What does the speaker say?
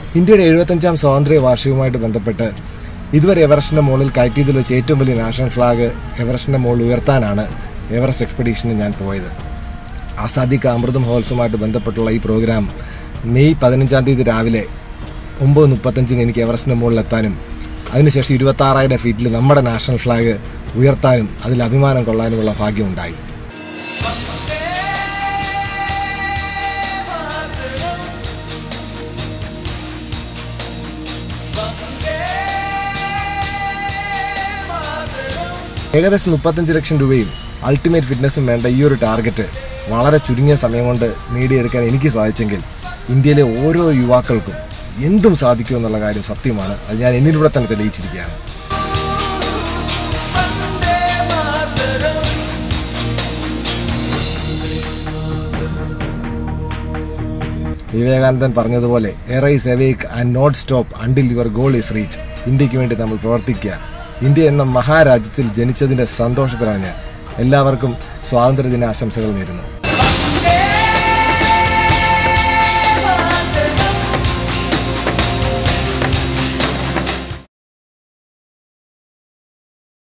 ഇന്ത്യയുടെ എഴുപത്തഞ്ചാം സ്വാതന്ത്ര്യ വാർഷികവുമായിട്ട് ബന്ധപ്പെട്ട് ഇതുവരെ എവറസ്റ്റിന്റെ മുകളിൽ കയറ്റിയതിൽ വെച്ച് ഏറ്റവും വലിയ നാഷണൽ ഫ്ലാഗ് എവറസ്റ്റിന്റെ മുകളിൽ ഉയർത്താനാണ് എവറസ്റ്റ് എക്സ്പെഡീഷന് ഞാൻ പോയത് ആസാദിക്ക അമൃത മഹോത്സവമായിട്ട് ബന്ധപ്പെട്ടുള്ള ഈ പ്രോഗ്രാം മെയ് പതിനഞ്ചാം തീയതി രാവിലെ ഒമ്പത് മുപ്പത്തഞ്ചിന് എനിക്ക് എവറസ്റ്റിന്റെ മുകളിൽ എത്താനും അതിനുശേഷം ഇരുപത്തി ആറായിരം ഫീറ്റിൽ നമ്മുടെ നാഷണൽ ഫ്ലാഗ് ഉയർത്താനും അതിൽ അഭിമാനം കൊള്ളാനുമുള്ള ഭാഗ്യമുണ്ടായി ഏകദേശം മുപ്പത്തഞ്ച് ലക്ഷം രൂപയും അൾട്ടിമേറ്റ് ഫിറ്റ്നസും വേണ്ട ഈ ഒരു ടാർഗറ്റ് വളരെ ചുരുങ്ങിയ സമയം കൊണ്ട് നേടിയെടുക്കാൻ എനിക്ക് സാധിച്ചെങ്കിൽ ഇന്ത്യയിലെ ഓരോ യുവാക്കൾക്കും എന്തും സാധിക്കുമെന്നുള്ള കാര്യം സത്യമാണ് അത് ഞാൻ എന്നിലൂടെ തന്നെ തെളിയിച്ചിരിക്കുകയാണ് വിവേകാനന്ദൻ പറഞ്ഞതുപോലെ arise awake and not stop until your goal is reach ഇന്ത്യക്ക് വേണ്ടി നമ്മൾ പ്രവർത്തിക്കുക ഇന്ത്യ എന്ന മഹാരാജ്യത്തിൽ ജനിച്ചതിന്റെ സന്തോഷത്തിലാണ് ഞാൻ എല്ലാവർക്കും സ്വാതന്ത്ര്യദിന ആശംസകൾ നേരുന്നു